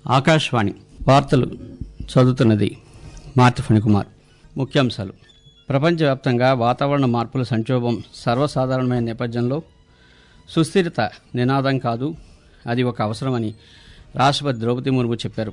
ఆకాశవాణి వార్తలు చదువుతున్నది మార్తి ఫణికుమార్ ముఖ్యాంశాలు ప్రపంచవ్యాప్తంగా వాతావరణ మార్పుల సంక్షోభం సర్వసాధారణమైన నేపథ్యంలో సుస్థిరత నినాదం కాదు అది ఒక అవసరమని రాష్ట్రపతి ద్రౌపది ముర్ము చెప్పారు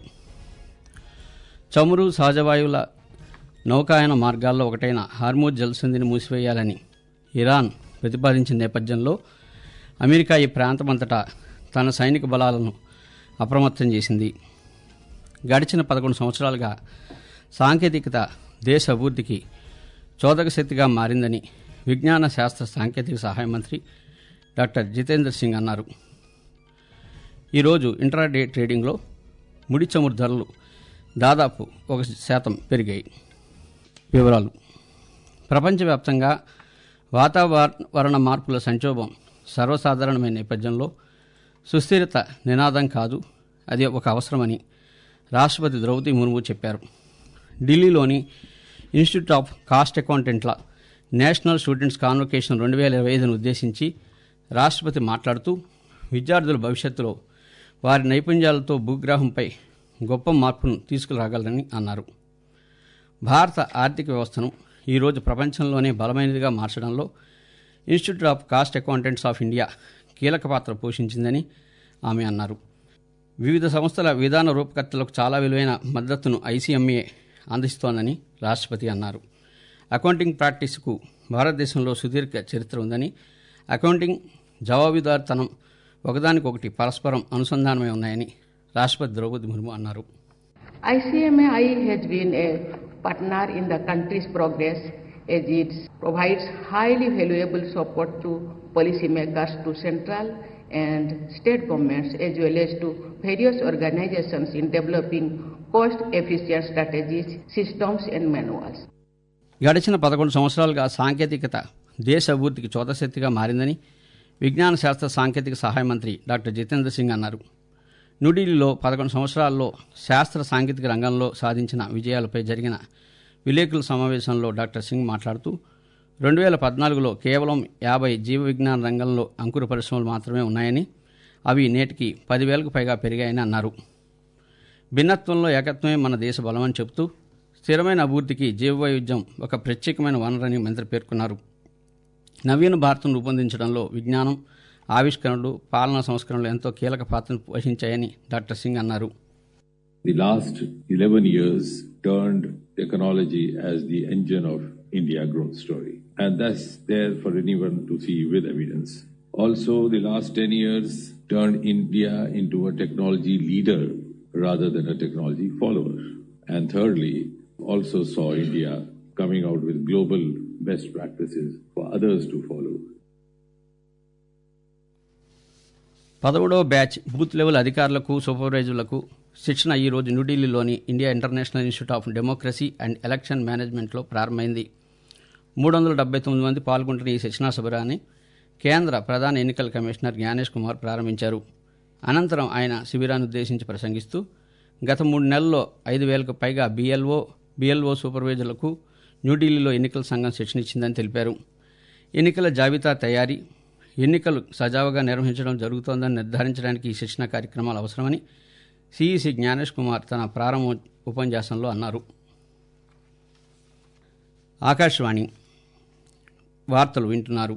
చమురు సహజవాయువుల నౌకాయన మార్గాల్లో ఒకటైన హార్మూజ్ జలసంధిని మూసివేయాలని ఇరాన్ ప్రతిపాదించిన నేపథ్యంలో అమెరికా ఈ ప్రాంతమంతటా తన సైనిక బలాలను అప్రమత్తం చేసింది గడిచిన పదకొండు సంవత్సరాలుగా సాంకేతికత దేశ అభివృద్ధికి చోదక శక్తిగా మారిందని విజ్ఞాన శాస్త్ర సాంకేతిక సహాయ మంత్రి డాక్టర్ జితేంద్ర సింగ్ అన్నారు ఈరోజు ఇంట్రాడే ట్రేడింగ్లో ముడి చమురు ధరలు దాదాపు ఒక శాతం పెరిగాయి వివరాలు ప్రపంచవ్యాప్తంగా వాతావరణ మార్పుల సంక్షోభం సర్వసాధారణమైన నేపథ్యంలో సుస్థిరత నినాదం కాదు అది ఒక అవసరమని రాష్ట్రపతి ద్రౌపది ముర్ము చెప్పారు ఢిల్లీలోని ఇన్స్టిట్యూట్ ఆఫ్ కాస్ట్ అకౌంటెంట్ల నేషనల్ స్టూడెంట్స్ కాన్వకేషన్ రెండు వేల ఇరవై ఐదును ఉద్దేశించి రాష్ట్రపతి మాట్లాడుతూ విద్యార్థుల భవిష్యత్తులో వారి నైపుణ్యాలతో భూగ్రహంపై గొప్ప మార్పును తీసుకురాగలరని అన్నారు భారత ఆర్థిక వ్యవస్థను ఈరోజు ప్రపంచంలోనే బలమైనదిగా మార్చడంలో institute of cost accountants of India కీలక పాత్ర పోషించిందని ఆమె అన్నారు వివిధ సంస్థల విధాన రూపకర్తలకు చాలా విలువైన మద్దతును ఐసీఎంఏ అందిస్తోందని రాష్ట్రపతి అన్నారు అకౌంటింగ్ ప్రాక్టీస్కు భారతదేశంలో సుదీర్ఘ చరిత్ర ఉందని అకౌంటింగ్ జవాబుదారితనం ఒకదానికొకటి పరస్పరం అనుసంధానమై ఉన్నాయని రాష్ట్రపతి ద్రౌపది ముర్ము అన్నారు ICMAI has been a partner in the country's progress as it provides highly valuable support to policymakers, to central and state governments, as well as to various organizations in developing cost-efficient strategies, systems, and manuals. గడిచిన పదకొండు సంవత్సరాలుగా సాంకేతికత దేశ అభివృద్ధికి చోదశక్తిగా మారిందని విజ్ఞాన శాస్త్ర సాంకేతిక సహాయ మంత్రి డాక్టర్ జితేంద్ర సింగ్ అన్నారు న్యూఢిల్లీలో పదకొండు సంవత్సరాల్లో శాస్త్ర సాంకేతిక రంగంలో సాధించిన విజయాలపై జరిగిన విలేకరుల సమావేశంలో డాక్టర్ సింగ్ మాట్లాడుతూ రెండు వేల పద్నాలుగులో కేవలం యాభై జీవ విజ్ఞాన రంగంలో అంకుర పరిశ్రమలు మాత్రమే ఉన్నాయని అవి నేటికి పదివేలకు పైగా పెరిగాయని అన్నారు భిన్నత్వంలో ఏకత్వమే మన దేశ బలమని చెబుతూ స్థిరమైన అభివృద్ధికి జీవవైవిధ్యం ఒక ప్రత్యేకమైన వనరని మంత్రి పేర్కొన్నారు నవీన భారత్ను రూపొందించడంలో విజ్ఞానం ఆవిష్కరణలు పాలనా సంస్కరణలు ఎంతో కీలక పాత్రను పోషించాయని డాక్టర్ సింగ్ అన్నారు The last 11 years turned technology as the engine of India growth story. And that's there for anyone to see with evidence. Also, the last 10 years turned India into a technology leader rather than a technology follower. And thirdly, also saw India coming out with global best practices for others to follow. పదమూడవ batch booth level అధికారులకు సూపర్వైజర్లకు శిక్షణ ఈ రోజు న్యూఢిల్లీలోని India international institute of democracy and election మేనేజ్మెంట్లో ప్రారంభమైంది మూడు వందల డెబ్బై తొమ్మిది మంది పాల్గొంటున్న ఈ శిక్షణా శిబిరాన్ని కేంద్ర ప్రధాన ఎన్నికల కమిషనర్ జ్ఞానేష్ కుమార్ ప్రారంభించారు అనంతరం ఆయన శిబిరాన్ని ఉద్దేశించి ప్రసంగిస్తూ గత మూడు నెలల్లో ఐదు వేలకు పైగా బీఎల్ఓ బీఎల్ఓ సూపర్వైజర్లకు న్యూఢిల్లీలో ఎన్నికల సంఘం శిక్షణ ఇచ్చిందని తెలిపారు ఎన్నికల జాబితా తయారీ ఎన్నికలు సజావుగా నిర్వహించడం జరుగుతోందని నిర్ధారించడానికి ఈ శిక్షణ కార్యక్రమాలు అవసరమని సిఈసి జ్ఞానేష్ కుమార్ తన ప్రారంభ ఉపన్యాసంలో అన్నారు ఆకాశవాణి వార్తలు వింటున్నారు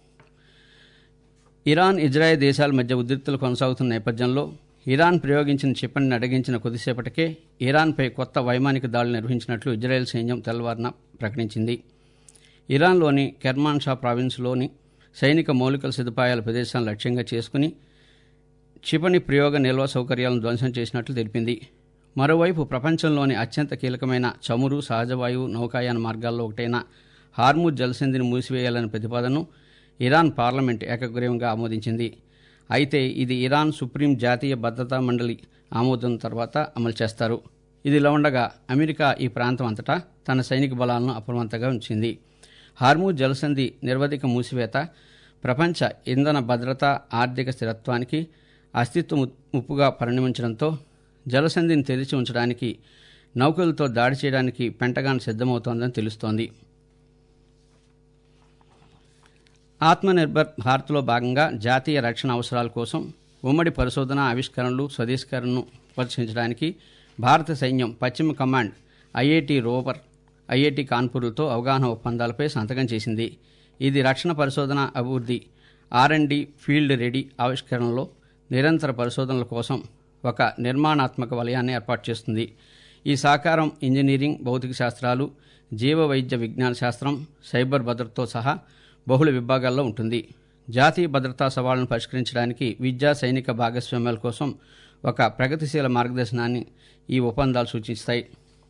ఇరాన్ ఇజ్రాయెల్ దేశాల మధ్య ఉద్రిక్తలు కొనసాగుతున్న నేపథ్యంలో ఇరాన్ ప్రయోగించిన క్షిపణిని అడిగించిన కొద్దిసేపటికే ఇరాన్పై కొత్త వైమానిక దాడులు నిర్వహించినట్లు ఇజ్రాయెల్ సైన్యం తెల్లవారున ప్రకటించింది ఇరాన్లోని కెర్మాన్ షా ప్రావిన్స్లోని సైనిక మౌలిక సదుపాయాల ప్రదేశాలను లక్ష్యంగా చేసుకుని క్షిపణి ప్రయోగ నిల్వ సౌకర్యాలను ధ్వంసం చేసినట్లు తెలిపింది మరోవైపు ప్రపంచంలోని అత్యంత కీలకమైన చమురు సహజవాయువు నౌకాయాన మార్గాల్లో ఒకటైన హార్మూజ్ జలసంధిని మూసివేయాలనే ప్రతిపాదనను ఇరాన్ పార్లమెంట్ ఏకగ్రీవంగా ఆమోదించింది అయితే ఇది ఇరాన్ సుప్రీం జాతీయ భద్రతా మండలి ఆమోదం తర్వాత అమలు చేస్తారు ఇదిలా ఉండగా అమెరికా ఈ ప్రాంతం అంతటా తన సైనిక బలాలను అప్రమత్తంగా ఉంచింది హార్మూజ్ జలసంధి నిర్వధిక మూసివేత ప్రపంచ ఇంధన భద్రత ఆర్థిక స్థిరత్వానికి అస్తిత్వ ముప్పుగా పరిణమించడంతో జలసంధిని తెరిచి ఉంచడానికి నౌకలతో దాడి చేయడానికి పెంటగాన్ సిద్ధమవుతోందని తెలుస్తోంది ఆత్మనిర్భర్ భారత్లో భాగంగా జాతీయ రక్షణ అవసరాల కోసం ఉమ్మడి పరిశోధన ఆవిష్కరణలు స్వదేశీకరణను ఉపసంహరించడానికి భారత సైన్యం పశ్చిమ కమాండ్ ఐఐటి రోవర్ ఐఐటి కాన్పూర్లతో అవగాహన ఒప్పందాలపై సంతకం చేసింది ఇది రక్షణ పరిశోధన అభివృద్ధి R and D field ready ఆవిష్కరణలో నిరంతర పరిశోధనల కోసం ఒక నిర్మాణాత్మక వలయాన్ని ఏర్పాటు చేస్తుంది ఈ సహకారం ఇంజనీరింగ్ భౌతిక శాస్త్రాలు జీవ వైద్య విజ్ఞాన శాస్త్రం సైబర్ భద్రతతో సహా బహుళ విభాగాల్లో ఉంటుంది జాతీయ భద్రతా సవాళ్లను పరిష్కరించడానికి విద్యా సైనిక భాగస్వామ్యాల కోసం ఒక ప్రగతిశీల మార్గదర్శనాన్ని ఈ ఒప్పందాలు సూచిస్తాయి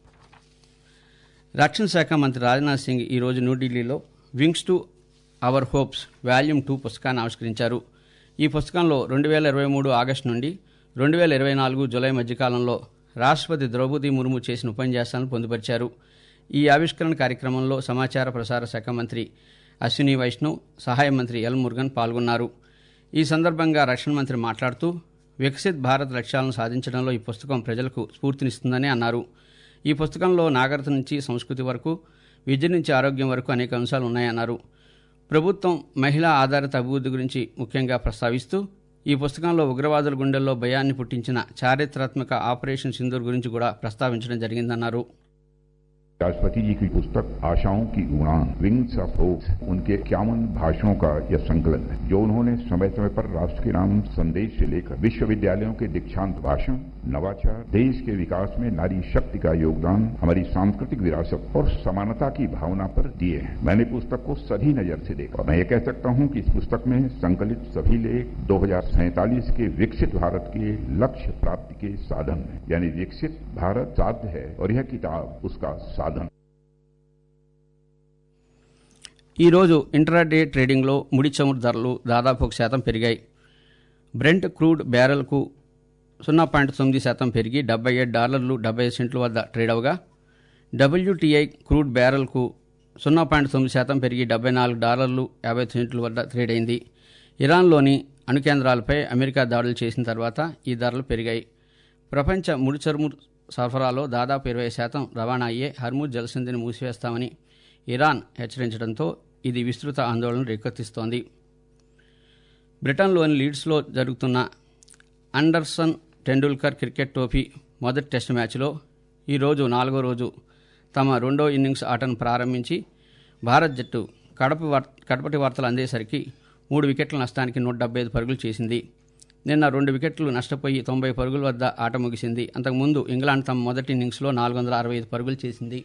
రక్షణ శాఖ మంత్రి రాజ్నాథ్ సింగ్ ఈరోజు న్యూఢిల్లీలో wings to our hopes volume two పుస్తకాన్ని ఆవిష్కరించారు ఈ పుస్తకంలో రెండు వేల ఇరవై మూడు ఆగస్టు నుండి రెండు వేల ఇరవై నాలుగు జులై మధ్యకాలంలో రాష్ట్రపతి ద్రౌపది ముర్ము చేసిన ఉపన్యాసాలను పొందుపరిచారు ఈ ఆవిష్కరణ కార్యక్రమంలో సమాచార ప్రసార శాఖ మంత్రి అశ్విని వైష్ణవ్ సహాయ మంత్రి ఎల్ మురుగన్ పాల్గొన్నారు ఈ సందర్భంగా రక్షణ మంత్రి మాట్లాడుతూ వికసిత్ భారత్ లక్ష్యాలను సాధించడంలో ఈ పుస్తకం ప్రజలకు స్ఫూర్తినిస్తుందని అన్నారు ఈ పుస్తకంలో నాగరికత నుంచి సంస్కృతి వరకు విద్య నుంచి ఆరోగ్యం వరకు అనేక అంశాలు ఉన్నాయన్నారు ప్రభుత్వం మహిళా ఆధారిత అభివృద్ధి గురించి ముఖ్యంగా ప్రస్తావిస్తూ ఈ పుస్తకంలో ఉగ్రవాదుల గుండెల్లో భయాన్ని పుట్టించిన చారిత్రాత్మక ఆపరేషన్ సింధూర్ గురించి కూడా ప్రస్తావించడం జరిగిందన్నారు राष्ट्रपति जी की पुस्तक आशाओं की उड़ान विंग्स ऑफ होप उनके इक्यावन भाषणों का यह संकलन है जो उन्होंने समय समय पर राष्ट्र के नाम संदेश से लेकर विश्वविद्यालयों के दीक्षांत भाषण नवाचार देश के विकास में नारी शक्ति का योगदान हमारी सांस्कृतिक विरासत और समानता की भावना पर दिए हैं मैंने पुस्तक को सभी नजर से देखा मैं ये कह सकता हूं कि इस पुस्तक में संकलित सभी लेख दो के विकसित भारत के लक्ष्य प्राप्ति के साधन हैं यानी विकसित भारत साध्य है और यह किताब उसका साधन ఈరోజు ఇంట్రాడే ట్రేడింగ్లో ముడి చమురు ధరలు దాదాపు ఒక శాతం పెరిగాయి బ్రెంట్ క్రూడ్ బ్యారెల్కు సున్నా పాయింట్ తొమ్మిది శాతం పెరిగి డెబ్బై ఏడు డాలర్లు డెబ్బై ఐదు సెంట్ల వద్ద ట్రేడ్ అవగా డబ్ల్యూటీఐ క్రూడ్ బ్యారెల్కు సున్నా పాయింట్ తొమ్మిది శాతం పెరిగి డెబ్బై నాలుగు డాలర్లు యాభై సెంట్ల వద్ద ట్రేడ్ అయింది ఇరాన్లోని అణు కేంద్రాలపై అమెరికా దాడులు చేసిన తర్వాత ఈ ధరలు పెరిగాయి ప్రపంచ ముడి చమురు సరఫరాలో దాదాపు ఇరవై శాతం రవాణా అయ్యే హర్మూజ్ జలసంధిని మూసివేస్తామని ఇరాన్ హెచ్చరించడంతో ఇది విస్తృత ఆందోళన రేకెత్తిస్తోంది బ్రిటన్లోని లీడ్స్లో జరుగుతున్న అండర్సన్ టెండూల్కర్ క్రికెట్ ట్రోఫీ మొదటి టెస్ట్ మ్యాచ్లో ఈరోజు నాలుగో రోజు తమ రెండో ఇన్నింగ్స్ ఆటను ప్రారంభించి భారత్ జట్టు కడప వార్ కడపటి వార్తలు అందేసరికి మూడు వికెట్ల నష్టానికి నూట డెబ్బై ఐదు పరుగులు చేసింది నిన్న రెండు వికెట్లు నష్టపోయి తొంభై పరుగుల వద్ద ఆట ముగిసింది అంతకుముందు ఇంగ్లాండ్ తమ మొదటి ఇన్నింగ్స్లో నాలుగు వందల అరవై ఐదు పరుగులు చేసింది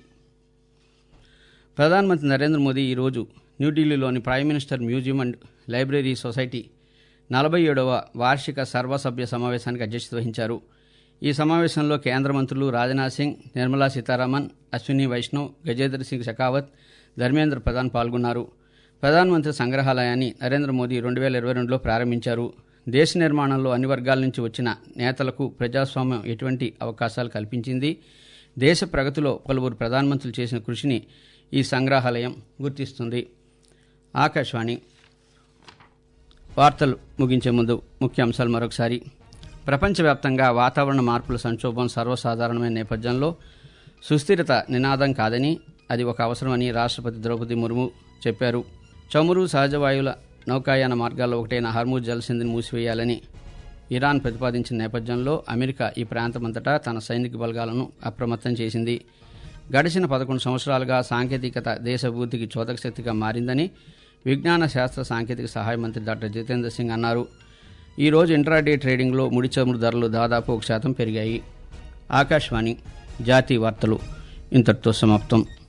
ప్రధానమంత్రి నరేంద్ర మోదీ ఈరోజు న్యూఢిల్లీలోని prime minister museum and library society నలభై ఏడవ వార్షిక సర్వసభ్య సమావేశానికి అధ్యక్షత వహించారు ఈ సమావేశంలో కేంద్ర మంత్రులు రాజ్నాథ్ సింగ్ నిర్మలా సీతారామన్ అశ్విని వైష్ణవ్ గజేంద్ర సింగ్ షెకావత్ ధర్మేంద్ర ప్రధాన్ పాల్గొన్నారు ప్రధానమంత్రి సంగ్రహాలయాన్ని నరేంద్ర మోదీ రెండు వేల ఇరవై రెండులో ప్రారంభించారు దేశ నిర్మాణంలో అన్ని వర్గాల నుంచి వచ్చిన నేతలకు ప్రజాస్వామ్యం ఎటువంటి అవకాశాలు కల్పించింది దేశ ప్రగతిలో పలువురు ప్రధానమంత్రులు చేసిన కృషిని ఈ సంగ్రహాలయం గుర్తిస్తుంది ఆకాశవాణి వార్తలు ముగించే ముందు ముఖ్యాంశాలు మరొకసారి ప్రపంచవ్యాప్తంగా వాతావరణ మార్పుల సంక్షోభం సర్వసాధారణమైన నేపథ్యంలో సుస్థిరత నినాదం కాదని అది ఒక అవసరమని రాష్ట్రపతి ద్రౌపది ముర్ము చెప్పారు చమురు సహజవాయువుల నౌకాయాన మార్గాల్లో ఒకటైన హర్మూజ్ జలసింధిని మూసివేయాలని ఇరాన్ ప్రతిపాదించిన నేపథ్యంలో అమెరికా ఈ ప్రాంతమంతటా తన సైనిక బలగాలను అప్రమత్తం చేసింది గడిచిన పదకొండు సంవత్సరాలుగా సాంకేతికత దేశ అభివృద్ధికి చోదక శక్తిగా మారిందని విజ్ఞాన శాస్త్ర సాంకేతిక సహాయ మంత్రి డాక్టర్ జితేంద్ర సింగ్ అన్నారు ఈ రోజు ఇంట్రాడే ట్రేడింగ్లో ముడి చమురు ధరలు దాదాపు ఒక శాతం పెరిగాయి ఆకాశవాణి జాతీయ వార్తలు ఇంతటితో సమాప్తం